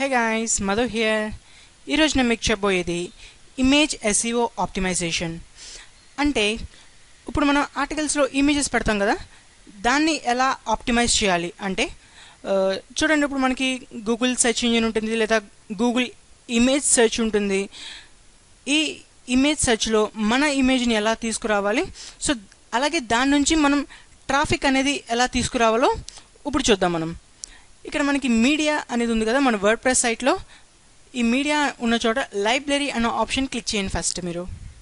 high guys Madhu here ఈరోజు నేను మీకు చెప్పబోయేది ఇమేజ్ ఎస్ఈఓ ఆప్టిమైజేషన్ అంటే ఇప్పుడు మనం ఆర్టికల్స్లో ఇమేజెస్ పెడతాం కదా దాన్ని ఎలా ఆప్టిమైజ్ చేయాలి అంటే ఆ, చూడండి ఇప్పుడు మనకి గూగుల్ సెర్చ్ ఇంజిన్ ఉంటుంది లేదా గూగుల్ ఇమేజ్ సెర్చ్ ఉంటుంది ఈ ఇమేజ్ సెర్చ్లో మన ఇమేజ్ని ఎలా తీసుకురావాలి సో అలాగే దాని నుంచి మనం ట్రాఫిక్ అనేది ఎలా తీసుకురావాలో ఇప్పుడు చూద్దాం మనం ఇక్కడ మనకి మీడియా అనేది ఉంది కదా మన వర్డ్ ప్రెస్ సైట్లో ఈ మీడియా ఉన్న చోట లైబ్రరీ అనే ఆప్షన్ క్లిక్ చేయండి ఫస్ట్ మీరు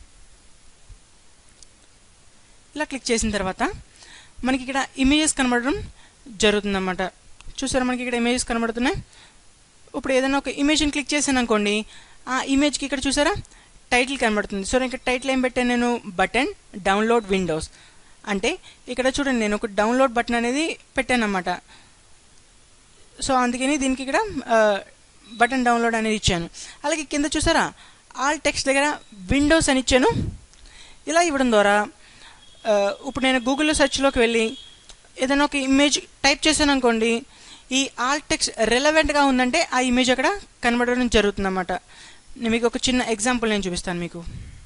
ఇలా క్లిక్ చేసిన తర్వాత మనకి ఇక్కడ ఇమేజెస్ కనబడడం జరుగుతుందన్నమాట చూసారా మనకి ఇక్కడ ఇమేజెస్ కనబడుతున్నాయి ఇప్పుడు ఏదైనా ఒక ఇమేజ్ని క్లిక్ చేశాను అనుకోండి ఆ ఇమేజ్కి ఇక్కడ చూసారా టైటిల్ కనబడుతుంది సో ఇక్కడ టైటిల్ ఏం పెట్టాను నేను బటన్ డౌన్లోడ్ విండోస్ అంటే ఇక్కడ చూడండి నేను ఒక డౌన్లోడ్ బటన్ అనేది పెట్టాను అన్నమాట సో అందుకని దీనికి ఇక్కడ బటన్ డౌన్లోడ్ అనేది ఇచ్చాను అలాగే కింద చూసారా ఆల్ టెక్స్ట్ దగ్గర విండోస్ అని ఇచ్చాను ఇలా ఇవ్వడం ద్వారా ఆ, ఇప్పుడు నేను గూగుల్లో సెర్చ్లోకి వెళ్ళి ఏదైనా ఒక ఇమేజ్ టైప్ చేశాను అనుకోండి ఈ ఆల్ టెక్స్ట్ రెలవెంట్గా ఉందంటే ఆ ఇమేజ్ అక్కడ కనబడడం జరుగుతుందన్నమాట నేను మీకు ఒక చిన్న ఎగ్జాంపుల్ నేను చూపిస్తాను మీకు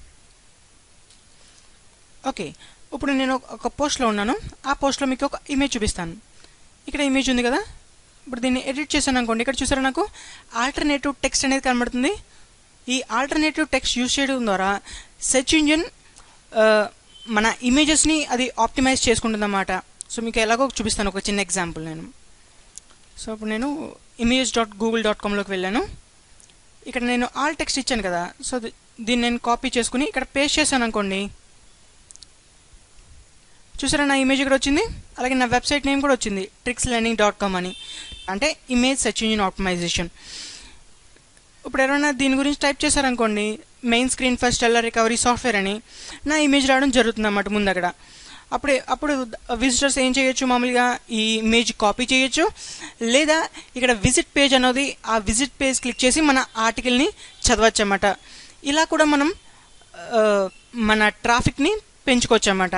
ఓకే ఇప్పుడు నేను ఒక- ఒక పోస్ట్లో ఉన్నాను ఆ పోస్ట్లో మీకు ఒక ఇమేజ్ చూపిస్తాను ఇక్కడ ఇమేజ్ ఉంది కదా ఇప్పుడు దీన్ని ఎడిట్ చేశాను అనుకోండి ఇక్కడ చూసారా నాకు ఆల్టర్నేటివ్ టెక్స్ట్ అనేది కనబడుతుంది ఈ ఆల్టర్నేటివ్ టెక్స్ట్ యూజ్ చేయడం ద్వారా సెర్చ్ ఇంజిన్ మన ఇమేజెస్ని అది ఆప్టిమైజ్ చేసుకుంటుందన్నమాట సో మీకు ఎలాగో చూపిస్తాను ఒక చిన్న ఎగ్జాంపుల్ నేను సో ఇప్పుడు నేను ఇమేజ్ డాట్ గూగుల్ డాట్ కామ్లోకి వెళ్ళాను ఇక్కడ నేను ఆల్ టెక్స్ట్ ఇచ్చాను కదా సో ది- దీన్ని నేను కాపీ చేసుకుని ఇక్కడ పేస్ట్ చేశాను అనుకోండి చూసారా నా ఇమేజ్ ఇక్కడ వచ్చింది అలాగే నా వెబ్సైట్ నేమ్ కూడా వచ్చింది ట్రిక్స్ లెర్నింగ్ డాట్ కామ్ అని అంటే ఇమేజ్ సెర్చ్ ఇంజిన్ ఆప్టిమైజేషన్ ఇప్పుడు ఎవరైనా దీని గురించి టైప్ చేశారనుకోండి మెయిన్ స్క్రీన్ ఫస్ట్ ఎల్ల రికవరీ సాఫ్ట్వేర్ అని నా ఇమేజ్ రావడం జరుగుతుంది అన్నమాట ముందు అక్కడ అప్పుడే అప్పుడు విజిటర్స్ ఏం చేయొచ్చు మామూలుగా ఈ ఇమేజ్ కాపీ చేయొచ్చు లేదా ఇక్కడ విజిట్ పేజ్ అనేది ఆ విజిట్ పేజ్ క్లిక్ చేసి మన ఆర్టికల్ని చదవచ్చు అన్నమాట ఇలా కూడా మనం ఆ, మన ట్రాఫిక్ని పెంచుకోవచ్చు అన్నమాట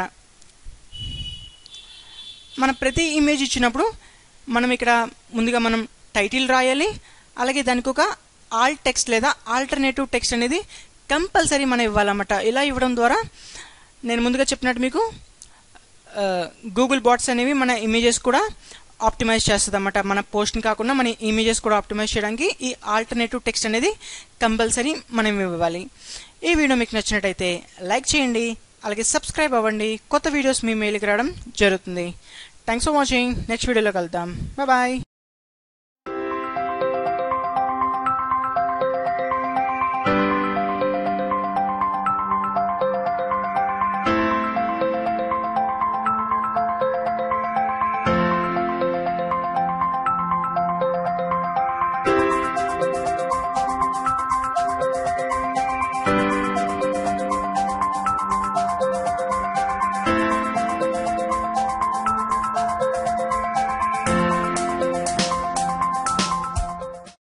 మన ప్రతి ఇమేజ్ ఇచ్చినప్పుడు మనం ఇక్కడ ముందుగా మనం టైటిల్ రాయాలి అలాగే దానికి ఒక ఆల్ టెక్స్ట్ లేదా ఆల్టర్నేటివ్ టెక్స్ట్ అనేది కంపల్సరీ మనం ఇవ్వాలన్నమాట ఇలా ఇవ్వడం ద్వారా నేను ముందుగా చెప్పినట్టు మీకు గూగుల్ బాట్స్ అనేవి మన ఇమేజెస్ కూడా ఆప్టిమైజ్ చేస్తుంది అన్నమాట మన పోస్ట్ని కాకుండా మన ఇమేజెస్ కూడా ఆప్టిమైజ్ చేయడానికి ఈ ఆల్టర్నేటివ్ టెక్స్ట్ అనేది కంపల్సరీ మనం ఇవ్వాలి ఈ వీడియో మీకు నచ్చినట్టయితే లైక్ చేయండి అలాగే సబ్స్క్రైబ్ అవ్వండి కొత్త వీడియోస్ మీ మెయిల్కి రావడం జరుగుతుంది థ్యాంక్స్ ఫర్ వాచింగ్ నెక్స్ట్ వీడియోలో కలుద్దాం బాయ్